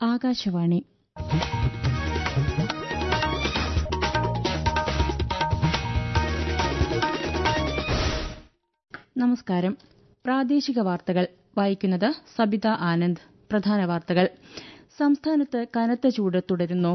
ആകാശവാണി നമസ്കാരം പ്രാദേശിക വാർത്തകൾ വായിക്കുന്നത് സബിത ആനന്ദ് പ്രധാന വാർത്തകൾ സംസ്ഥാനത്ത് കനത്ത ചൂട് തുടരുന്നു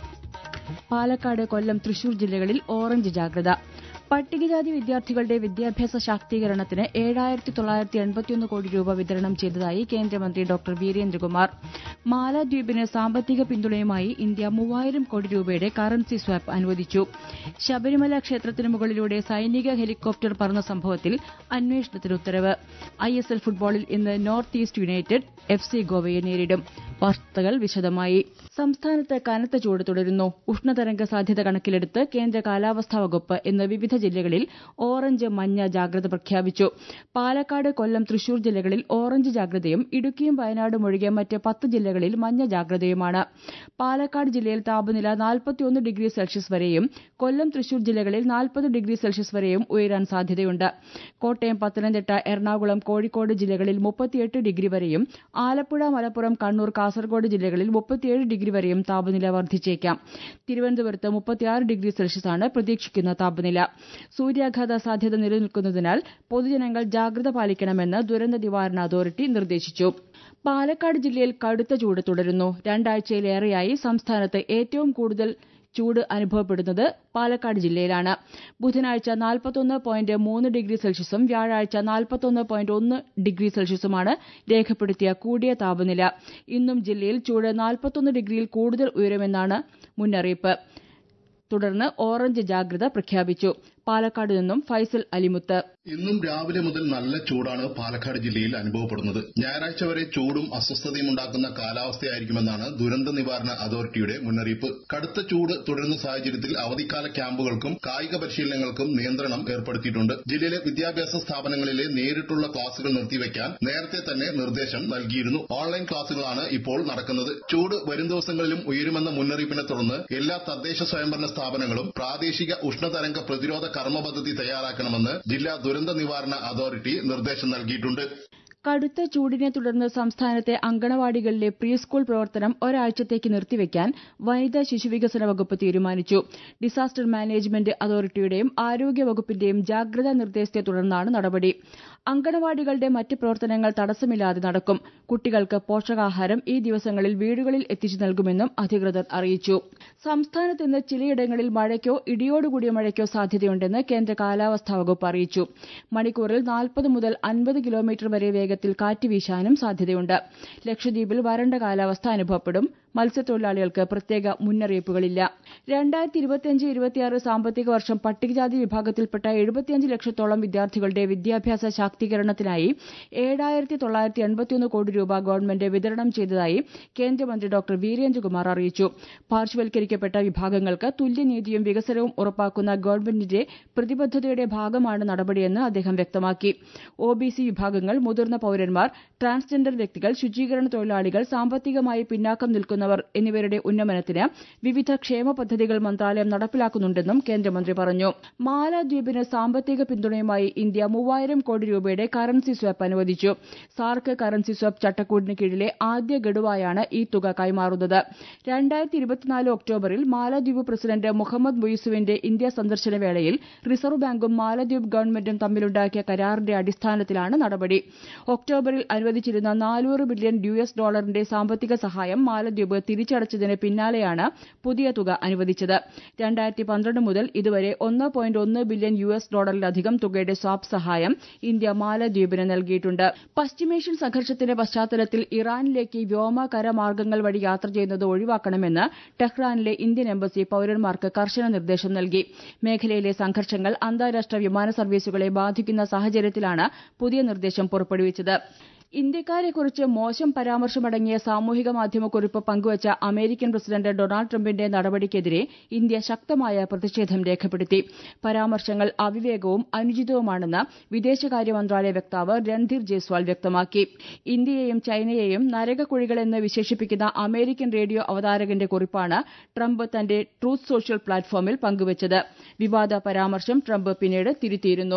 പാലക്കാട് കൊല്ലം തൃശൂർ ജില്ലകളിൽ ഓറഞ്ച് ജാഗ്രത പട്ടികജാതി വിദ്യാർത്ഥികളുടെ വിദ്യാഭ്യാസ ശാക്തീകരണത്തിന് ഏഴായിരത്തി തൊള്ളായിരത്തി എൺപത്തിയൊന്ന് കോടി രൂപ വിതരണം ചെയ്തതായി കേന്ദ്രമന്ത്രി ഡോക്ടർ വീരേന്ദ്രകുമാർ മാലദ്വീപിന് സാമ്പത്തിക പിന്തുണയുമായി ഇന്ത്യ മൂവായിരം കോടി രൂപയുടെ കറൻസി സ്വാപ്പ് അനുവദിച്ചു ശബരിമല ക്ഷേത്രത്തിന് മുകളിലൂടെ സൈനിക ഹെലികോപ്റ്റർ പറന്ന സംഭവത്തിൽ അന്വേഷണത്തിന് ഉത്തരവ് ഐഎസ്എൽ ഫുട്ബോളിൽ ഇന്ന് North East United F C ഗോവയെ നേരിടും വാർത്തകൾ വിശദമായി സംസ്ഥാനത്ത് കനത്ത ചൂട് തുടരുന്നു ഉഷ്ണതരംഗ സാധ്യത കണക്കിലെടുത്ത് കേന്ദ്ര കാലാവസ്ഥാ വകുപ്പ് ഇന്ന് വിവിധ ജില്ലകളിൽ ഓറഞ്ച് മഞ്ഞ ജാഗ്രത പ്രഖ്യാപിച്ചു പാലക്കാട് കൊല്ലം തൃശൂർ ജില്ലകളിൽ ഓറഞ്ച് ജാഗ്രതയും ഇടുക്കിയും വയനാടും ഒഴികെ മറ്റ് പത്ത് ജില്ലകളിൽ മഞ്ഞ ജാഗ്രതയുമാണ് പാലക്കാട് ജില്ലയിൽ താപനില നാൽപ്പത്തിയൊന്ന് ഡിഗ്രി സെൽഷ്യസ് വരെയും കൊല്ലം തൃശൂർ ജില്ലകളിൽ നാൽപ്പത് ഡിഗ്രി സെൽഷ്യസ് വരെയും ഉയരാൻ സാധ്യതയുണ്ട് കോട്ടയം പത്തനംതിട്ട എറണാകുളം കോഴിക്കോട് ജില്ലകളിൽ മുപ്പത്തിയെട്ട് ഡിഗ്രി വരെയും ആലപ്പുഴ മലപ്പുറം കണ്ണൂർ കാസർഗോഡ് ജില്ലകളിൽ മുപ്പത്തിയേഴ് ഡിഗ്രി വരെയും താപനില വർദ്ധിച്ചേക്കാം തിരുവനന്തപുരത്ത് മുപ്പത്തിയാറ് ഡിഗ്രി സെൽഷ്യസാണ് പ്രതീക്ഷിക്കുന്ന താപനില സൂര്യാഘാത സാധ്യത നിലനിൽക്കുന്നതിനാൽ പൊതുജനങ്ങൾ ജാഗ്രത പാലിക്കണമെന്ന് ദുരന്ത നിവാരണ അതോറിറ്റി നിർദ്ദേശിച്ചു പാലക്കാട് ജില്ലയിൽ കടുത്ത ചൂട് തുടരുന്നു രണ്ടാഴ്ചയിലേറെയായി സംസ്ഥാനത്ത് ഏറ്റവും കൂടുതൽ ചൂട് അനുഭവപ്പെടുന്നത് പാലക്കാട് ജില്ലയിലാണ് ബുധനാഴ്ച നാൽപ്പത്തൊന്ന് പോയിന്റ് മൂന്ന് ഡിഗ്രി സെൽഷ്യസും വ്യാഴാഴ്ച നാൽപ്പത്തൊന്ന് പോയിന്റ് ഒന്ന് ഡിഗ്രി സെൽഷ്യസുമാണ് രേഖപ്പെടുത്തിയ കൂടിയ താപനില ഇന്നും ജില്ലയിൽ ചൂട് നാൽപ്പത്തൊന്ന് ഡിഗ്രിയിൽ കൂടുതൽ ഉയരുമെന്നാണ് മുന്നറിയിപ്പ് തുടർന്ന് ഓറഞ്ച് ജാഗ്രത പ്രഖ്യാപിച്ചു പാലക്കാട് നിന്നും ഫൈസൽ അലിമുത്ത് ഇന്നും രാവിലെ മുതൽ നല്ല ചൂടാണ് പാലക്കാട് ജില്ലയിൽ അനുഭവപ്പെടുന്നത് ഞായറാഴ്ച വരെ ചൂടും അസ്വസ്ഥതയും ഉണ്ടാക്കുന്ന കാലാവസ്ഥയായിരിക്കുമെന്നാണ് ദുരന്ത നിവാരണ അതോറിറ്റിയുടെ മുന്നറിയിപ്പ് കടുത്ത ചൂട് തുടരുന്ന സാഹചര്യത്തിൽ അവധിക്കാല ക്യാമ്പുകൾക്കും കായിക പരിശീലനങ്ങൾക്കും നിയന്ത്രണം ഏർപ്പെടുത്തിയിട്ടുണ്ട് ജില്ലയിലെ വിദ്യാഭ്യാസ സ്ഥാപനങ്ങളിലെ നേരിട്ടുള്ള ക്ലാസുകൾ നിർത്തിവെക്കാൻ നേരത്തെ തന്നെ നിർദ്ദേശം നൽകിയിരുന്നു ഓൺലൈൻ ക്ലാസുകളാണ് ഇപ്പോൾ നടക്കുന്നത് ചൂട് വരും ദിവസങ്ങളിലും ഉയരുമെന്ന മുന്നറിയിപ്പിനെ തുടർന്ന് എല്ലാ തദ്ദേശ സ്വയംഭരണ സ്ഥാപനങ്ങളും പ്രാദേശിക ഉഷ്ണതരംഗ പ്രതിരോധ കർമ്മ പദ്ധതി തയ്യാറാക്കണമെന്ന് ജില്ലാ ദുരന്ത നിവാരണ അതോറിറ്റി നിർദ്ദേശം നൽകിയിട്ടുണ്ട് കടുത്ത ചൂടിനെ തുടർന്ന് സംസ്ഥാനത്തെ അങ്കണവാടികളിലെ പ്രീ സ്കൂൾ പ്രവർത്തനം ഒരാഴ്ചത്തേക്ക് നിർത്തിവെക്കാൻ വനിതാ ശിശുവികസന വകുപ്പ് തീരുമാനിച്ചു ഡിസാസ്റ്റർ മാനേജ്മെന്റ് അതോറിറ്റിയുടെയും ആരോഗ്യ വകുപ്പിന്റെയും ജാഗ്രതാ നിർദ്ദേശത്തെ തുടർന്നാണ് നടപടി അങ്കണവാടികളുടെ മറ്റ് പ്രവർത്തനങ്ങൾ തടസ്സമില്ലാതെ നടക്കും കുട്ടികൾക്ക് പോഷകാഹാരം ഈ ദിവസങ്ങളിൽ വീടുകളിൽ എത്തിച്ചു നൽകുമെന്നും അധികൃതർ അറിയിച്ചു സംസ്ഥാനത്ത് ഇന്ന് ചിലയിടങ്ങളിൽ മഴയ്ക്കോ ഇടിയോടുകൂടിയ മഴയ്ക്കോ സാധ്യതയുണ്ടെന്ന് കേന്ദ്ര കാലാവസ്ഥാ വകുപ്പ് അറിയിച്ചു മണിക്കൂറിൽ നാൽപ്പത് മുതൽ അൻപത് കിലോമീറ്റർ വരെ വേഗത്തിൽ കാറ്റ് വീശാനും സാധ്യതയുണ്ട് ലക്ഷദ്വീപിൽ വരണ്ട കാലാവസ്ഥ അനുഭവപ്പെടും മത്സ്യത്തൊഴിലാളികൾക്ക് പ്രത്യേക മുന്നറിയിപ്പുകളില്ല രണ്ടായിരത്തി ഇരുപത്തിയഞ്ച് ഇരുപത്തിയാറ് സാമ്പത്തിക വർഷം പട്ടികജാതി വിഭാഗത്തിൽപ്പെട്ട എഴുപത്തിയഞ്ച് ലക്ഷത്തോളം വിദ്യാർത്ഥികളുടെ വിദ്യാഭ്യാസ ശാക്തീകരണത്തിനായി ഏഴായിരത്തി തൊള്ളായിരത്തി എൺപത്തിയൊന്ന് കോടി രൂപ ഗവൺമെന്റ് വിതരണം ചെയ്തതായി കേന്ദ്രമന്ത്രി ഡോക്ടർ വീരേന്ദ്രകുമാർ അറിയിച്ചു പാർശ്വവൽക്കരിക്കപ്പെട്ട വിഭാഗങ്ങൾക്ക് തുല്യനീതിയും വികസനവും ഉറപ്പാക്കുന്ന ഗവൺമെന്റിന്റെ പ്രതിബദ്ധതയുടെ ഭാഗമാണ് നടപടിയെന്ന് അദ്ദേഹം വ്യക്തമാക്കി ഒബിസി വിഭാഗങ്ങൾ മുതിർന്ന പൌരന്മാർ ട്രാൻസ്ജെൻഡർ വ്യക്തികൾ ശുചീകരണ തൊഴിലാളികൾ സാമ്പത്തികമായി പിന്നാക്കം നിൽക്കുന്നവർ എന്നിവരുടെ ഉന്നമനത്തിന് വിവിധ ക്ഷേമ പദ്ധതികൾ മന്ത്രാലയം നടപ്പിലാക്കുന്നുണ്ടെന്നും കേന്ദ്രമന്ത്രി പറഞ്ഞു മാലദ്വീപിന് സാമ്പത്തിക പിന്തുണയുമായി ഇന്ത്യ മൂവായിരം കോടി രൂപയുടെ കറൻസി സ്വാപ്പ് അനുവദിച്ചു സാർക്ക് കറൻസി സ്വാപ്പ് ചട്ടക്കൂടിന് കീഴിലെ ആദ്യ ഗഡുവായാണ് ഈ തുക കൈമാറുന്നത് രണ്ടായിരത്തി ഇരുപത്തിനാല് ഒക്ടോബറിൽ മാലദ്വീപ് പ്രസിഡന്റ് മുഹമ്മദ് മുയിസുവിന്റെ ഇന്ത്യ സന്ദർശന വേളയിൽ റിസർവ് ബാങ്കും മാലദ്വീപ് ഗവൺമെന്റും തമ്മിലുണ്ടാക്കിയ കരാറിന്റെ അടിസ്ഥാനത്തിലാണ് നടപടി ഒക്ടോബറിൽ അനുവദിച്ചിരുന്ന നാനൂറ് ബില്യൺ യു എസ് ഡോളറിന്റെ സാമ്പത്തിക സഹായം മാലദ്വീപ് തിരിച്ചടച്ചതിന് പിന്നാലെയാണ് പുതിയ തുക അനുവദിച്ചത് രണ്ടായിരത്തി പന്ത്രണ്ട് മുതൽ ഇതുവരെ ഒന്ന് പോയിന്റ് ഒന്ന് ബില്യൺ യു എസ് ഡോളറിലധികം തുകയുടെ സ്വാപ്പ് സഹായം ഇന്ത്യ മാലദ്വീപിന് നൽകിയിട്ടുണ്ട് പശ്ചിമേഷ്യൻ സംഘർഷത്തിന്റെ പശ്ചാത്തലത്തിൽ ഇറാനിലേക്ക് വ്യോമ കര മാർഗ്ഗങ്ങൾ വഴി യാത്ര ചെയ്യുന്നത് ഒഴിവാക്കണമെന്ന് ടെഹ്റാനിലെ ഇന്ത്യൻ എംബസി പൌരന്മാർക്ക് കർശന നിർദ്ദേശം നൽകി മേഖലയിലെ സംഘർഷങ്ങൾ അന്താരാഷ്ട്ര വിമാന സർവീസുകളെ ബാധിക്കുന്ന സാഹചര്യത്തിലാണ് പുതിയ നിർദ്ദേശം പുറപ്പെടുവിച്ചത് ഇന്ത്യക്കാരെക്കുറിച്ച് മോശം പരാമർശമടങ്ങിയ സാമൂഹിക മാധ്യമക്കുറിപ്പ് പങ്കുവച്ച അമേരിക്കൻ പ്രസിഡന്റ് ഡൊണാൾഡ് ട്രംപിന്റെ നടപടിക്കെതിരെ ഇന്ത്യ ശക്തമായ പ്രതിഷേധം രേഖപ്പെടുത്തി പരാമർശങ്ങൾ അവിവേകവും അനുചിതവുമാണെന്ന് വിദേശകാര്യ മന്ത്രാലയ വക്താവ് രൺധീർ ജയ്സ്വാൾ വ്യക്തമാക്കി ഇന്ത്യയെയും ചൈനയെയും നരകക്കുഴികളെന്ന് വിശേഷിപ്പിക്കുന്ന അമേരിക്കൻ റേഡിയോ അവതാരകന്റെ കുറിപ്പാണ് ട്രംപ് തന്റെ ട്രൂത്ത് സോഷ്യൽ പ്ലാറ്റ്ഫോമിൽ പങ്കുവച്ചത് വിവാദ പരാമർശം ട്രംപ് പിന്നീട് തിരുത്തിയിരുന്നു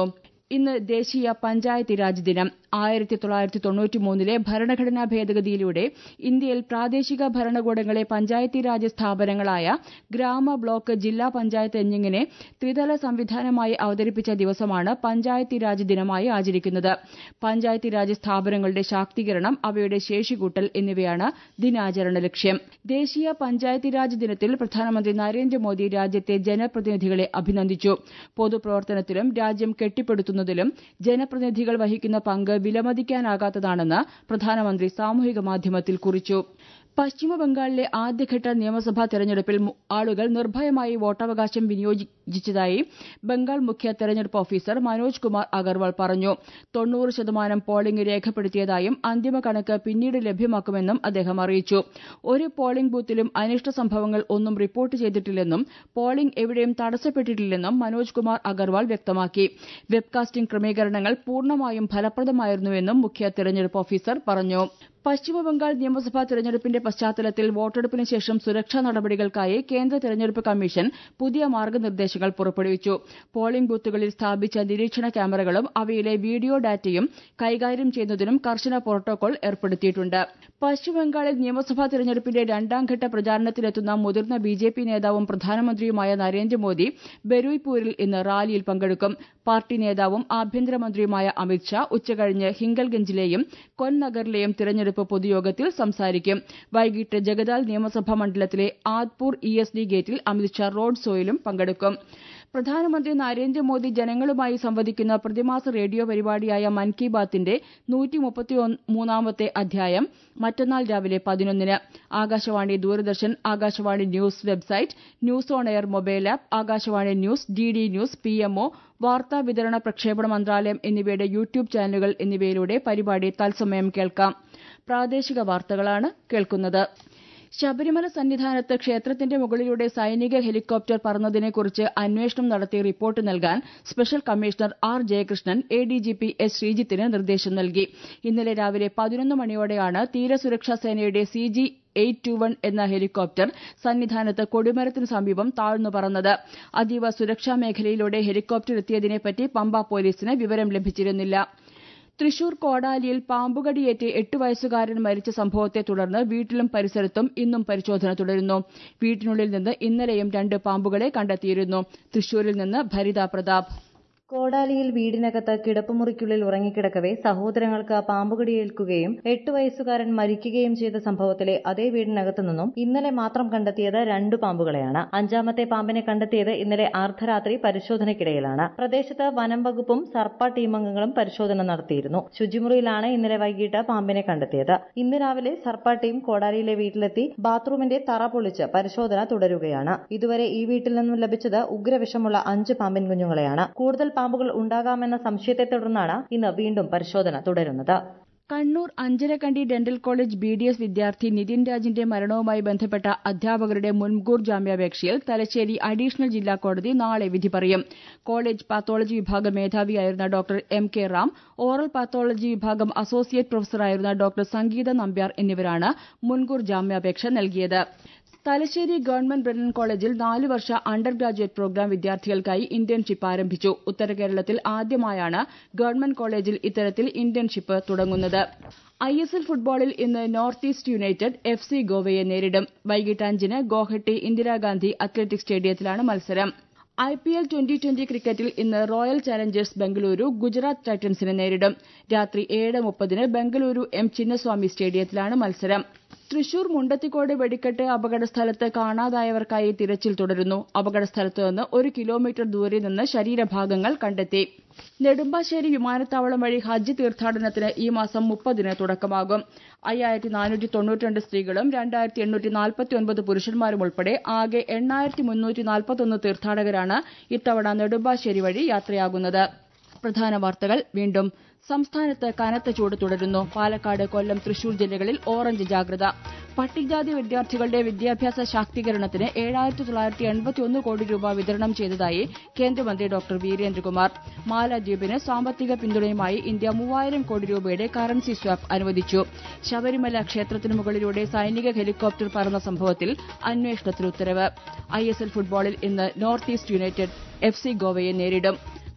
ഇന്ന് ദേശീയ പഞ്ചായത്തി രാജ് ദിനം ആയിരത്തി തൊള്ളായിരത്തി തൊണ്ണൂറ്റിമൂന്നിലെ ഭരണഘടനാ ഭേദഗതിയിലൂടെ ഇന്ത്യയിൽ പ്രാദേശിക ഭരണകൂടങ്ങളെ പഞ്ചായത്തി രാജ് സ്ഥാപനങ്ങളായ ഗ്രാമ ബ്ലോക്ക് ജില്ലാ പഞ്ചായത്ത് എന്നിങ്ങനെ ത്രിതല സംവിധാനമായി അവതരിപ്പിച്ച ദിവസമാണ് പഞ്ചായത്തി രാജ് ദിനമായി ആചരിക്കുന്നത് പഞ്ചായത്തി രാജ് സ്ഥാപനങ്ങളുടെ ശാക്തീകരണം അവയുടെ ശേഷികൂട്ടൽ എന്നിവയാണ് ദിനാചരണ ലക്ഷ്യം ദേശീയ പഞ്ചായത്തി രാജ് ദിനത്തിൽ പ്രധാനമന്ത്രി നരേന്ദ്രമോദി രാജ്യത്തെ ജനപ്രതിനിധികളെ അഭിനന്ദിച്ചു പൊതുപ്രവർത്തനത്തിലും രാജ്യം കെട്ടിപ്പടുത്തുന്നതിലും ജനപ്രതിനിധികൾ വഹിക്കുന്ന പങ്ക് വിലമതിക്കാനാകാത്തതാണെന്ന് പ്രധാനമന്ത്രി സാമൂഹിക മാധ്യമത്തിൽ കുറിച്ചു പശ്ചിമബംഗാളിലെ ആദ്യഘട്ട നിയമസഭാ തെരഞ്ഞെടുപ്പിൽ ആളുകൾ നിർഭയമായി വോട്ടവകാശം വിനിയോഗിച്ചതായി ബംഗാൾ മുഖ്യ തെരഞ്ഞെടുപ്പ് ഓഫീസർ മനോജ് കുമാർ അഗർവാൾ പറഞ്ഞു തൊണ്ണൂറ് ശതമാനം പോളിംഗ് രേഖപ്പെടുത്തിയതായും അന്തിമ കണക്ക് പിന്നീട് ലഭ്യമാക്കുമെന്നും അദ്ദേഹം അറിയിച്ചു ഒരു പോളിംഗ് ബൂത്തിലും അനിഷ്ട സംഭവങ്ങൾ ഒന്നും റിപ്പോർട്ട് ചെയ്തിട്ടില്ലെന്നും പോളിംഗ് എവിടെയും തടസ്സപ്പെട്ടിട്ടില്ലെന്നും മനോജ് കുമാർ അഗർവാൾ വ്യക്തമാക്കി വെബ്കാസ്റ്റിംഗ് ക്രമീകരണങ്ങൾ പൂർണ്ണമായും ഫലപ്രദമായിരുന്നുവെന്നും മുഖ്യ തെരഞ്ഞെടുപ്പ് ഓഫീസർ പറഞ്ഞു പശ്ചിമബംഗാൾ നിയമസഭാ തെരഞ്ഞെടുപ്പിന്റെ പശ്ചാത്തലത്തിൽ വോട്ടെടുപ്പിന് ശേഷം സുരക്ഷാ നടപടികൾക്കായി കേന്ദ്ര തെരഞ്ഞെടുപ്പ് കമ്മീഷൻ പുതിയ മാർഗനിർദ്ദേശങ്ങൾ പുറപ്പെടുവിച്ചു പോളിംഗ് ബൂത്തുകളിൽ സ്ഥാപിച്ച നിരീക്ഷണ ക്യാമറകളും അവയിലെ വീഡിയോ ഡാറ്റയും കൈകാര്യം ചെയ്യുന്നതിനും കർശന പ്രോട്ടോകോൾ ഏർപ്പെടുത്തിയിട്ടുണ്ട് പശ്ചിമബംഗാളിൽ നിയമസഭാ തെരഞ്ഞെടുപ്പിന്റെ രണ്ടാംഘട്ട പ്രചാരണത്തിലെത്തുന്ന മുതിർന്ന ബിജെപി നേതാവും പ്രധാനമന്ത്രിയുമായ നരേന്ദ്രമോദി ബെരൂയ്പൂരിൽ ഇന്ന് റാലിയിൽ പങ്കെടുക്കും പാർട്ടി നേതാവും ആഭ്യന്തരമന്ത്രിയുമായ അമിത്ഷാ ഉച്ചകഴിഞ്ഞ് ഹിങ്കൽഗഞ്ചിലെയും കൊൻനഗറിലെയും തിരഞ്ഞെടുപ്പ് പൊതുയോഗത്തിൽ സംസാരിക്കും വൈകിട്ട് ജഗദാൽ നിയമസഭാ മണ്ഡലത്തിലെ ആദ്പൂർ ഇ എസ് ഡി ഗേറ്റിൽ അമിത്ഷാ റോഡ് ഷോയിലും പങ്കെടുക്കും പ്രധാനമന്ത്രി നരേന്ദ്രമോദി ജനങ്ങളുമായി സംവദിക്കുന്ന പ്രതിമാസ റേഡിയോ പരിപാടിയായ മൻ കി ബാത്തിന്റെ നൂറ്റിമുപ്പത്തിമൂന്നാമത്തെ അധ്യായം മറ്റന്നാൾ രാവിലെ പതിനൊന്നിന് Akashvani Doordarshan Akashvani news website news on air mobile app Akashvani news D D news P M O വാർത്താ വിതരണ പ്രക്ഷേപണ മന്ത്രാലയം എന്നിവയുടെ യൂട്യൂബ് ചാനലുകൾ എന്നിവയിലൂടെ പരിപാടി തത്സമയം കേൾക്കാം പ്രാദേശിക വാർത്തകളാണ് കേൾക്കുന്നത് ശബരിമല സന്നിധാനത്ത് ക്ഷേത്രത്തിന്റെ മുകളിലൂടെ സൈനിക ഹെലികോപ്റ്റർ പറന്നതിനെക്കുറിച്ച് അന്വേഷണം നടത്തി റിപ്പോർട്ട് നൽകാൻ special commissioner R Jayakrishnan A D G P S ശ്രീജിത്തിന് നിർദ്ദേശം നൽകി ഇന്നലെ രാവിലെ പതിനൊന്ന് മണിയോടെയാണ് തീരസുരക്ഷാ സേനയുടെ C G eight two one എന്ന ഹെലികോപ്റ്റർ സന്നിധാനത്ത് കൊടിമരത്തിന് സമീപം താഴ്ന്നു പറന്നത് അതീവ സുരക്ഷാ മേഖലയിലൂടെ ഹെലികോപ്റ്റർ എത്തിയതിനെപ്പറ്റി പമ്പ പോലീസിന് വിവരം ലഭിച്ചിരുന്നില്ല തൃശൂർ കോടാലിയിൽ പാമ്പുകടിയേറ്റ് എട്ട് വയസ്സുകാരൻ മരിച്ച സംഭവത്തെ തുടർന്ന് വീട്ടിലും പരിസരത്തും ഇന്നും പരിശോധന തുടരുന്നു വീട്ടിനുള്ളിൽ നിന്ന് ഇന്നലെയും രണ്ട് പാമ്പുകളെ കണ്ടെത്തിയിരുന്നു തൃശൂരിൽ നിന്ന് ഭരിത പ്രതാപ് കോടാലിയിൽ വീടിനകത്ത് കിടപ്പുമുറിക്കുള്ളിൽ ഉറങ്ങിക്കിടക്കവെ സഹോദരങ്ങൾക്ക് പാമ്പുകടിയേൽക്കുകയും എട്ട് വയസ്സുകാരൻ മരിക്കുകയും ചെയ്ത സംഭവത്തിലെ അതേ വീടിനകത്തു നിന്നും ഇന്നലെ മാത്രം കണ്ടെത്തിയത് രണ്ട് പാമ്പുകളെയാണ് അഞ്ചാമത്തെ പാമ്പിനെ കണ്ടെത്തിയത് ഇന്നലെ അർദ്ധരാത്രി പരിശോധനയ്ക്കിടയിലാണ് പ്രദേശത്ത് വനം വകുപ്പും സർപ്പ ടീമംഗങ്ങളും പരിശോധന നടത്തിയിരുന്നു ശുചിമുറിയിലാണ് ഇന്നലെ വൈകിട്ട് പാമ്പിനെ കണ്ടെത്തിയത് ഇന്ന് രാവിലെ സർപ്പ ടീം കോടാലിയിലെ വീട്ടിലെത്തി ബാത്റൂമിന്റെ തറ പൊളിച്ച് പരിശോധന തുടരുകയാണ് ഇതുവരെ ഈ വീട്ടിൽ നിന്നും ലഭിച്ചത് ഉഗ്രവിഷമുള്ള അഞ്ച് പാമ്പിൻ കുഞ്ഞുങ്ങളെയാണ് കൂടുതൽ പാമ്പുകൾ ഉണ്ടാകാമെന്ന സംശയത്തെ തുടർന്നാണ് ഇന്ന് വീണ്ടും പരിശോധന തുടരുന്നത് Kannur Anjarakandy dental college B D S വിദ്യാർത്ഥി നിതിൻ രാജിന്റെ മരണവുമായി ബന്ധപ്പെട്ട അധ്യാപകരുടെ മുൻകൂർ ജാമ്യാപേക്ഷയിൽ തലശ്ശേരി അഡീഷണൽ ജില്ലാ കോടതി നാളെ വിധി പറയും കോളേജ് പാത്തോളജി വിഭാഗം മേധാവിയായിരുന്ന doctor M K Ram oral pathology വിഭാഗം അസോസിയേറ്റ് പ്രൊഫസറായിരുന്ന ഡോക്ടർ സംഗീത നമ്പ്യാർ എന്നിവരാണ് മുൻകൂർ ജാമ്യാപേക്ഷ നൽകിയത് തലശ്ശേരി ഗവൺമെന്റ് ബ്രണ്ണൻ കോളേജിൽ നാല് വർഷ അണ്ടർ ഗ്രാജുവേറ്റ് പ്രോഗ്രാം വിദ്യാർത്ഥികൾക്കായി ഇന്റേൺഷിപ്പ് ആരംഭിച്ചു ഉത്തരകേരളത്തിൽ ആദ്യമായാണ് ഗവൺമെന്റ് കോളേജിൽ ഇത്തരത്തിൽ ഇന്റേൺഷിപ്പ് തുടങ്ങുന്നത് ഐ എസ് എൽ ഫുട്ബോളിൽ ഇന്ന് North East United F C ഗോവയെ നേരിടും വൈകിട്ട് അഞ്ചിന് ഗോഹട്ടി ഇന്ദിരാഗാന്ധി അത്ലറ്റിക് സ്റ്റേഡിയത്തിലാണ് മത്സരം I P L twenty twenty ക്രിക്കറ്റിൽ ഇന്ന് റോയൽ ചാലഞ്ചേഴ്സ് ബംഗളൂരു ഗുജറാത്ത് ടൈറ്റൻസിനെ നേരിടും രാത്രി ഏഴ് മുപ്പതിന് ബംഗളൂരു എം ചിന്നസ്വാമി സ്റ്റേഡിയത്തിലാണ് മത്സരം തൃശൂർ മുണ്ടത്തിക്കോട് വെടിക്കെട്ട് അപകടസ്ഥലത്ത് കാണാതായവർക്കായി തിരച്ചിൽ തുടരുന്നു അപകടസ്ഥലത്ത് നിന്ന് ഒരു കിലോമീറ്റർ ദൂരെ നിന്ന് ശരീരഭാഗങ്ങൾ കണ്ടെത്തി നെടുമ്പാശ്ശേരി വിമാനത്താവളം വഴി ഹജ്ജ് തീർത്ഥാടനത്തിന് ഈ മാസം മുപ്പതിന് തുടക്കമാകും അയ്യായിരത്തി നാനൂറ്റി തൊണ്ണൂറ്റിരണ്ട് സ്ത്രീകളും രണ്ടായിരത്തി എണ്ണൂറ്റി നാൽപ്പത്തി ഒൻപത് പുരുഷന്മാരും ഉൾപ്പെടെ ആകെ എണ്ണായിരത്തി മുന്നൂറ്റി നാൽപ്പത്തൊന്ന് തീർത്ഥാടകരാണ് ഇത്തവണ നെടുമ്പാശ്ശേരി വഴി യാത്രയാകുന്നത് പ്രധാന വാർത്തകൾ വീണ്ടും സംസ്ഥാനത്ത് കനത്ത ചൂട് തുടരുന്നു പാലക്കാട് കൊല്ലം തൃശൂർ ജില്ലകളിൽ ഓറഞ്ച് ജാഗ്രത പട്ടികജാതി വിദ്യാർത്ഥികളുടെ വിദ്യാഭ്യാസ ശാക്തീകരണത്തിന് ഏഴായിരത്തി തൊള്ളായിരത്തി എൺപത്തിയൊന്ന് കോടി രൂപ വിതരണം ചെയ്തതായി കേന്ദ്രമന്ത്രി ഡോക്ടർ വീരേന്ദ്രകുമാർ മാലദ്വീപിന് സാമ്പത്തിക പിന്തുണയുമായി ഇന്ത്യ മൂവായിരം കോടി രൂപയുടെ കറൻസി സ്വാപ്പ് അനുവദിച്ചു ശബരിമല ക്ഷേത്രത്തിനു മുകളിലൂടെ സൈനിക ഹെലികോപ്റ്റർ പറന്ന സംഭവത്തിൽ അന്വേഷണത്തിന് ഉത്തരവ് ഐ എസ് എൽ ഫുട്ബോളിൽ ഇന്ന് North East United F C ഗോവയെ നേരിടും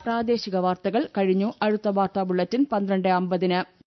പ്രാദേശിക വാർത്തകൾ കഴിഞ്ഞു അടുത്ത വാർത്താ ബുള്ളറ്റിൻ പന്ത്രണ്ട് അമ്പതിന്